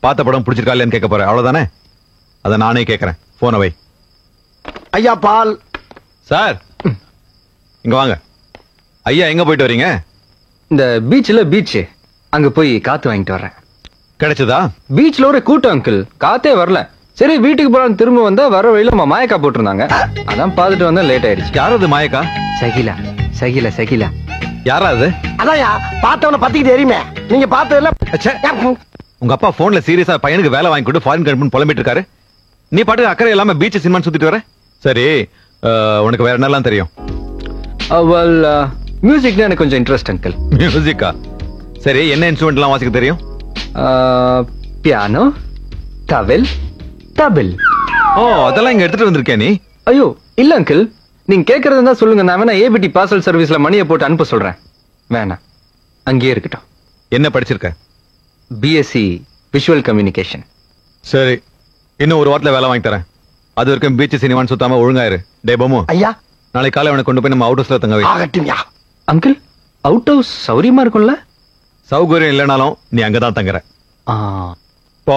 பார்த்த படம் பிடிச்சிருக்கா இல்லையான்னு கேட்க போறேன் அவ்வளவுதானே அதை நானே கேட்கறேன் போன வை ஐயா பால் சார் இங்க வாங்க ஐயா எங்க போயிட்டு வரீங்க இந்த பீச்ல பீச் அங்க போய் காத்து வாங்கிட்டு வர்றேன் கிடைச்சதா பீச்ல ஒரு கூட்டம் அங்கிள் காத்தே வரல சரி வீட்டுக்கு போலாம் திரும்ப வந்தா வர வழியில நம்ம மாயக்கா போட்டிருந்தாங்க அதான் பார்த்துட்டு வந்தா லேட் ஆயிருச்சு யார் அது மாயக்கா சகிலா சகிலா சகிலா யாரா அது அதான்யா பார்த்தவன பத்திக்கிட்டு எரியுமே நீங்க பார்த்ததுல அச்சே. உங்க அப்பா போன்ல சீரியஸா பையனுக்கு வேலை வாங்கி கொடுத்து ஃபாரின் கம்பெனி புலம்பிட்டு இருக்காரு நீ பாட்டு அக்கறை இல்லாம பீச் சினிமா சுத்திட்டு வர சரி அஹ், உனக்கு வேற என்னலாம் தெரியும் அவள் மியூசிக்னா எனக்கு கொஞ்சம் இன்ட்ரெஸ்ட் அங்கிள் மியூசிக்கா சரி என்ன இன்ஸ்ட்ருமெண்ட் எல்லாம் வாசிக்க தெரியும் பியானோ தவில் தபில் ஓ அதெல்லாம் இங்க எடுத்துட்டு வந்திருக்கே நீ ஐயோ இல்ல அங்கிள் நீங்க கேக்குறது இருந்தா சொல்லுங்க நான் வேணா ஏபிடி பார்சல் சர்வீஸ்ல மணியை போட்டு அனுப்ப சொல்றேன் வேணாம் அங்கேயே இருக்கட்டும் என்ன படிச்சிருக்க பிஎஸ்சி விஷுவல் கம்யூனிகேஷன் சரி இன்னும் ஒரு வாரத்துல வேலை வாங்கி தரேன் அது வரைக்கும் பீச் சினிமான்னு சுத்தாம ஒழுங்காயிரு டே பமு ஐயா நாளைக்கு காலை அவனை கொண்டு போய் நம்ம அவுட் ஹவுஸ்ல தங்க வை ஆகட்டும்யா அங்கிள் அவுட் ஹவுஸ் சௌரியமா இருக்கும்ல சௌகரியம் இல்லைனாலும் நீ அங்கதான் தங்குற ஆ, போ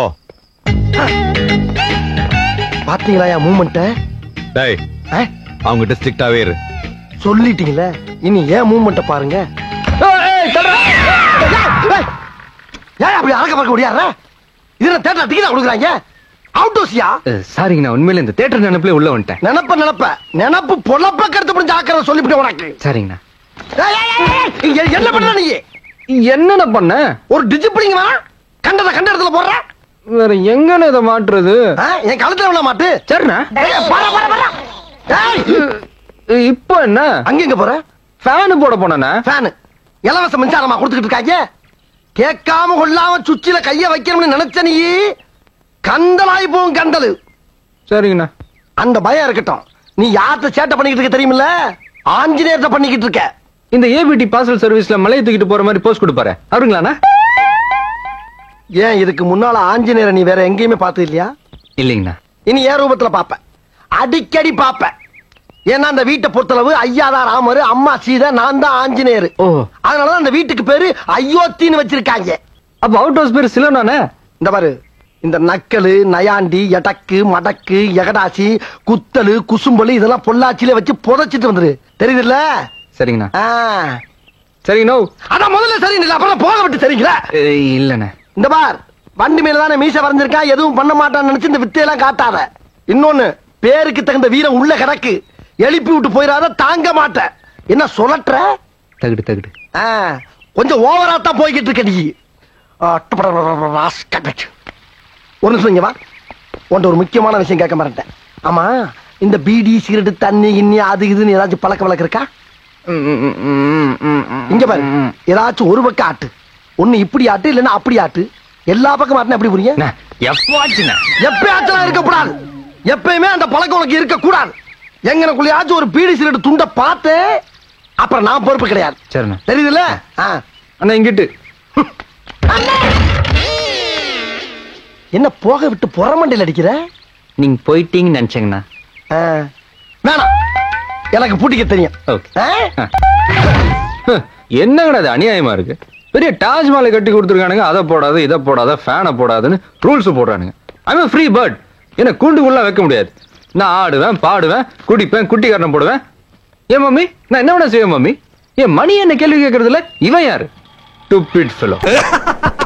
பாத்தீங்களா மூமெண்ட்ட டேய் அவங்ககிட்ட ஸ்ட்ரிக்டாவே இரு சொல்லிட்டீங்களே இனி ஏன் மூமெண்ட்ட பாருங்க ஏய், ஏன் அப்படி அறக்க பறக்க முடியாத இதுல தேட்டர் டிக்கெட் கொடுக்குறாங்க அவுட் ஹவுஸ்யா அஹ், சாரிங்க நான் உண்மையில இந்த தேட்டர் நினைப்புல உள்ள வந்துட்டேன் நினப்ப நினப்ப நினப்பு பொழப்ப கருத்து புரிஞ்சு ஆக்கிற சொல்லிவிட்டு உனக்கு சரிங்கண்ணா ஏய், ஏய், ஏய், ஏய், இங்க என்ன பண்ற நீ என்னென்ன பண்ண ஒரு டிஜிபிளிங்க வேணா கண்டத கண்ட இடத்துல போடுற வேற எங்கன்னு இதை மாட்டுறது ஆ, என் கழுத்துல விட மாட்டு சரிண்ணா ஏய், பாரா, பாரா, பாரா. ஏய், அஹ், இப்போ என்ன அங்க எங்க போற ஃபேன் போட போனேண்ணா ஃபேனு இலவச மின்சாரமா கொடுத்துக்கிட்டு இருக்காங்க கேட்காம கொள்ளாம சுச்சில கைய வைக்கணும்னு நினைச்ச நீ கந்தலாய் போகும் கந்தலு சரிங்கண்ணா அந்த பயம் இருக்கட்டும் நீ யார்கிட்ட சேட்டை பண்ணிக்கிட்டு இருக்க தெரியுமில்ல ஆஞ்சநேயர்கிட்ட பண்ணிக்கிட்டு இருக்க இந்த ஏபிடி பார்சல் சர்வீஸ்ல மலையை தூக்கிட்டு போற மாதிரி போஸ்ட் கொடுப்பாரு அவருங்களாண்ணா ஏன் இதுக்கு முன்னால ஆஞ்சநேயரை நீ வேற எங்கேயுமே பார்த்தது இல்லையா இல்லைங்கண்ணா இனி ஏன் ரூபத்துல பாப்ப அடிக்கடி பாப்ப ஏன்னா அந்த வீட்டை பொறுத்தளவு ஐயா தான் ராமர் அம்மா சீதை நான் தான் ஆஞ்சநேயர் ஓ அதனாலதான் அந்த வீட்டுக்கு பேரு அயோத்தின்னு வச்சிருக்காங்க அப்ப அவுட் ஹவுஸ் பேர் சிலோனானே இந்த பாரு இந்த நக்கலு நயாண்டி எடக்கு மடக்கு எகடாசி குத்தலு குசும்பலு இதெல்லாம் பொள்ளாச்சியில வச்சு புதைச்சிட்டு வந்துரு தெரியுதுல்ல சரிங்கண்ணா ஆ. சரிங்கண்ணா அதான் முதல்ல சரி இல்ல அப்புறம் போக விட்டு சரிங்களா அஹ், இல்லண்ணே இந்த பார் வண்டி மேல தானே மீச வரைஞ்சிருக்கான் எதுவும் பண்ண மாட்டான்னு நினைச்சு இந்த வித்தையெல்லாம் காட்டாத இன்னொன்னு பேருக்கு தகுந்த வீரம் உள்ள கிடக்கு எழுப்பி விட்டு போயிடாத தாங்க மாட்டேன் என்ன சொல்லட்டுற தகுடு தகுடு ஆ, கொஞ்சம் ஓவரா தான் போய்கிட்டு இருக்க நீ ஆ, டபடபடபட ராஸ்கட். ஒரு நிமிஷம் இங்க வா உன்ட்ட ஒரு முக்கியமான விஷயம் கேட்க மாட்டேன் ஆமா இந்த பீடி சிகரெட் தண்ணி கிண்ணி அது இதுன்னு ஏதாச்சும் பழக்க வழக்கம் இருக்கா இங்க பாரு ஏதாச்சும் ஒரு பக்கம் ஆட்டு ஒண்ணு இப்படி ஆட்டு இல்லைன்னா அப்படி ஆட்டு எல்லா பக்கம் ஆட்டுனா எப்படி புரியுங்க அண்ணா, எப்பவாச்சுண்ணே எப்பயாச்சும் இருக்கக்கூடாது எப்பயுமே அந்த பழக்கம் உனக்கு இருக்க கூடாது எங்கனக்குள்ளயாச்சும் ஒரு பீடி சிகரெட் துண்டை பார்த்து அப்புறம் நான் பொறுப்பு கிடையாது சரிண்ணா தெரியுதுல்ல ஆ. அண்ணா இங்கிட்டு என்ன போக விட்டு புறமண்டையில் அடிக்கிற நீங்க போயிட்டீங்கன்னு நினைச்சேங்கண்ணா ஆ. வேணாம் எனக்கு பூட்டிக்க தெரியும் ஓகே ஆ? என்னங்கடா அது அநியாயமா இருக்கு பெரிய தாஜ்மஹாலை கட்டி கொடுத்துருக்கானுங்க அதை போடாத இதை போடாத ஃபேனை போடாதுன்னு ரூல்ஸ் போடுறானுங்க ஐம் ஃப்ரீ பேர்ட் என்ன கூண்டுக்குள்ள வைக்க முடியாது நான் ஆடுவேன் பாடுவேன் குடிப்பேன் குட்டி கரணம் போடுவேன் ஏன் மம்மி நான் என்ன வேணா செய்வேன் மம்மி என் மணி என்ன கேள்வி கேட்கறதுல இவன் யாரு டுப்பிட் ஃபெலோ